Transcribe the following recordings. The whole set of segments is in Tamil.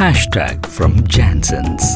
Hashtag from Jansons.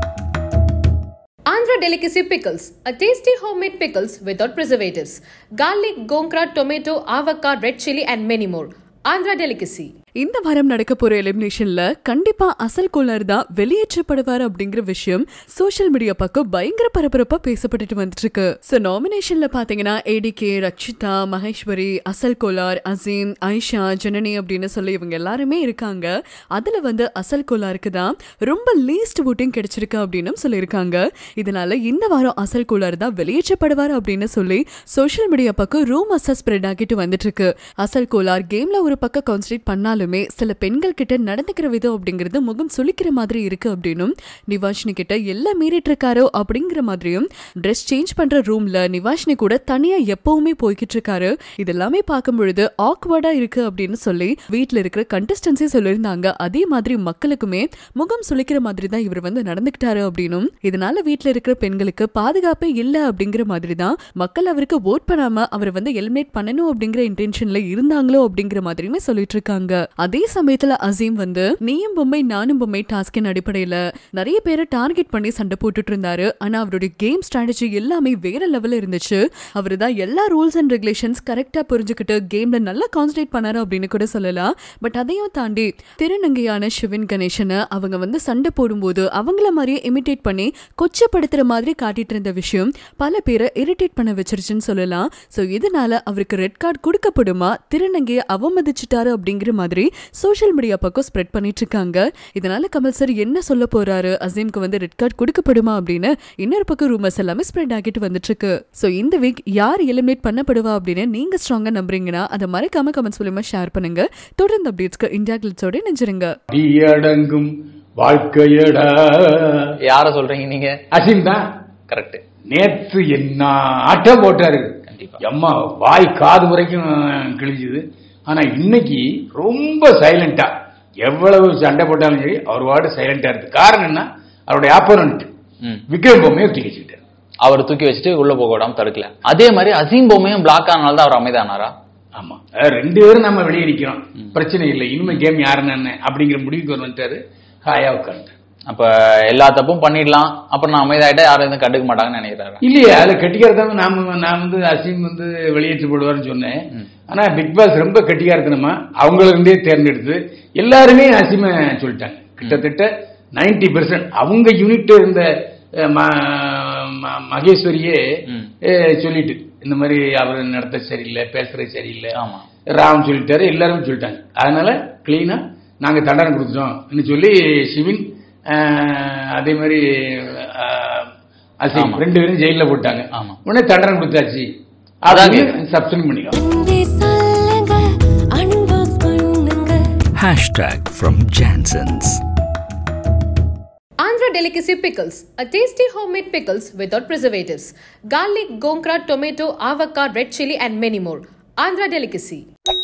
Andhra Delicacy Pickles, a tasty homemade pickles without preservatives. Garlic, gomkra, tomato, avocado, red chili, and many more. Andhra Delicacy. இந்த வாரம் நடக்க போற எலிமினேஷன்ல கண்டிப்பா அசல் கோலர் தான் வெளியேற்றப்படுவார் அப்படிங்கிற விஷயம் சோஷியல் மீடியா பக்கம் பயங்கர பரபரப்பா பேசப்பட்டுட்டு வந்துட்டு இருக்கு சோ நாமினேஷன்ல பாத்தீங்கன்னா ஏடிகே ரக்ஷிதா மகேஸ்வரி அசல் கோலார் அசீம் ஐஷா ஜனனி அப்படின்னு சொல்லி இவங்க எல்லாருமே இருக்காங்க அதுல வந்து அசல் கோலாருக்கு தான் ரொம்ப லீஸ்ட் ஓட்டிங் கிடைச்சிருக்கு அப்படின்னு சொல்லியிருக்காங்க இதனால இந்த வாரம் அசல் கோலார் தான் வெளியேற்றப்படுவார் அப்படின்னு சொல்லி சோஷியல் மீடியா பக்கம் ரூம் அசஸ் ஸ்ப்ரெட் ஆகிட்டு வந்துட்டு இருக்கு அசல் கோலார் கேம்ல ஒரு பக்கம் கான்சன்ட்ரேட் பண்ணாலுமே சில பெண்கள் கிட்ட நடந்துக்கிற விதம் அப்படிங்கிறது முகம் சுளிக்கிற மாதிரி இருக்கு அப்படின்னும் நிவாஷினி கிட்ட எல்லாம் மீறிட்டு இருக்காரோ அப்படிங்கிற மாதிரியும் ட்ரெஸ் சேஞ்ச் பண்ற ரூம்ல நிவாஷினி கூட தனியா எப்பவுமே போய்கிட்டு இருக்காரு இதெல்லாமே பார்க்கும் பொழுது ஆக்வர்டா இருக்கு அப்படின்னு சொல்லி வீட்ல இருக்கிற கண்டஸ்டன்ஸே சொல்லியிருந்தாங்க அதே மாதிரி மக்களுக்குமே முகம் சுளிக்கிற மாதிரி தான் இவர் வந்து நடந்துக்கிட்டாரு அப்படின்னும் இதனால வீட்ல இருக்கிற பெண்களுக்கு பாதுகாப்பே இல்ல அப்படிங்கிற மாதிரி தான் மக்கள் அவருக்கு ஓட் பண்ணாம அவரை வந்து எலிமினேட் பண்ணணும் அப்படிங்கிற இன்டென்ஷன்ல இருந்தாங்களோ அப்படிங்கிற மாதிரியுமே சொல்லிட்டு இருக்காங்க அதே சமயத்துல அசீம் வந்து நீயும் பொம்மை நானும் பொம்மை டாஸ்கின் அடிப்படையில நிறைய பேரை டார்கெட் பண்ணி சண்டை போட்டுட்டு இருந்தாரு ஆனா அவருடைய கேம் ஸ்ட்ராட்டஜி எல்லாமே வேற லெவல்ல இருந்துச்சு அவரு தான் எல்லா ரூல்ஸ் அண்ட் ரெகுலேஷன்ஸ் கரெக்டா புரிஞ்சுக்கிட்டு கேம்ல நல்லா கான்சன்ட்ரேட் பண்ணாரு அப்படின்னு கூட சொல்லலாம் பட் அதையும் தாண்டி திருநங்கையான சிவன் கணேசனை அவங்க வந்து சண்டை போடும்போது அவங்கள மாதிரியே இமிட்டேட் பண்ணி கொச்சப்படுத்துற மாதிரி காட்டிட்டு இருந்த விஷயம் பல பேரை இரிட்டேட் பண்ண வச்சிருச்சுன்னு சொல்லலாம் ஸோ இதனால அவருக்கு ரெட் கார்டு கொடுக்கப்படுமா திருநங்கையை அவமதிச்சிட்டாரு அப்படிங்கிற மாதிரி சோஷியல் மீடியா பக்கம் ஸ்ப்ரெட் பண்ணிட்டு இருக்காங்க இதனால கமல் சார் என்ன சொல்ல போறாரு அசீம்க்கு வந்து ரெட் கார்டு கொடுக்கப்படுமா அப்படின்னு இன்னொரு பக்கம் ரூமர்ஸ் எல்லாமே ஸ்ப்ரெட் ஆகிட்டு வந்துட்டு இருக்கு ஸோ இந்த வீக் யார் எலிமினேட் பண்ணப்படுவா அப்படின்னு நீங்க ஸ்ட்ராங்கா நம்புறீங்கன்னா அதை மறக்காம கமெண்ட்ஸ் மூலியமா ஷேர் பண்ணுங்க தொடர்ந்து அப்டேட்ஸ்க்கு இந்தியா கிளிட்ஸோட நெஞ்சிருங்க அடங்கும் வாழ்க்கையடா யார சொல்றீங்க நீங்க அசீம் தான் கரெக்ட் நேத்து என்ன ஆட்டம் போட்டாரு கண்டிப்பா. அம்மா வாய் காது வரைக்கும் கிழிஞ்சுது ஆனா இன்னைக்கு ரொம்ப சைலண்டா எவ்வளவு சண்டை போட்டாலும் சரி அவர் வார்டு சைலண்டா இருக்கு காரணம் என்ன அவருடைய ஆப்போனன்ட் ம். விக்ரம் பொம்மையை தூக்கி வச்சுட்டாரு அவர் தூக்கி வச்சுட்டு உள்ள போக விடாம தடுக்கல அதே மாதிரி அசீம் பொம்மையும் பிளாக் ஆனால தான் அவர் அமைதானாரா ஆமா அதாவது ரெண்டு பேரும் நம்ம வெளியே நிக்கிறோம் பிரச்சனை இல்லை இனிமே கேம் யாருன்னு என்ன அப்படிங்கிற முடிவுக்கு ஒரு வந்துட்டாரு ஹாயா உட்காந்துட்டாரு அப்ப எல்லா தப்பும் பண்ணிடலாம் அப்புறம் நான் அமைதியாயிட்டா யாரும் எதுவும் கண்டுக்க மாட்டாங்கன்னு நினைக்கிறாரு இல்லையே அதுல கெட்டிக்காரத்தான் நாம நான் வந்து அசீம் வந்து வெளியேற்று போடுவார்னு சொன்னேன் ஆனா பிக் பாஸ் ரொம்ப கெட்டிக்காரத்தனமா அவங்கள இருந்தே தேர்ந்தெடுத்து எல்லாருமே அசீம சொல்லிட்டாங்க கிட்டத்தட்ட 90% பெர்சன்ட் அவங்க யூனிட் இருந்த அஹ், ம- ம- மகேஸ்வரியே ம். அஹ், சொல்லிட்டு இந்த மாதிரி அவர் நடத்த சரியில்லை பேசுறது சரியில்லை ஆமா. ராம் சொல்லிட்டாரு எல்லாரும் சொல்லிட்டாங்க அதனால கிளீனா நாங்க தண்டனை கொடுத்துட்டோம்னு சொல்லி சிவின் அஹ், அதே மாதிரி அஹ், அசீம் ஆமா. ரெண்டு பேரும் ஜெயில போட்டாங்க ஆமா. உடனே தண்டனை கொடுத்தாச்சு அதான் அதான் சப்ஸ்டன் பண்ணிக்கலாம் அன்பே சொல்லுங்க அன்பாக்ஸ் பண்ணுங்க Hashtag from Jansons. Andhra Delicacy Pickles, a tasty homemade pickles without preservatives. Garlic, gomkra, tomato, avocado, red chili, and many more. Andhra Delicacy.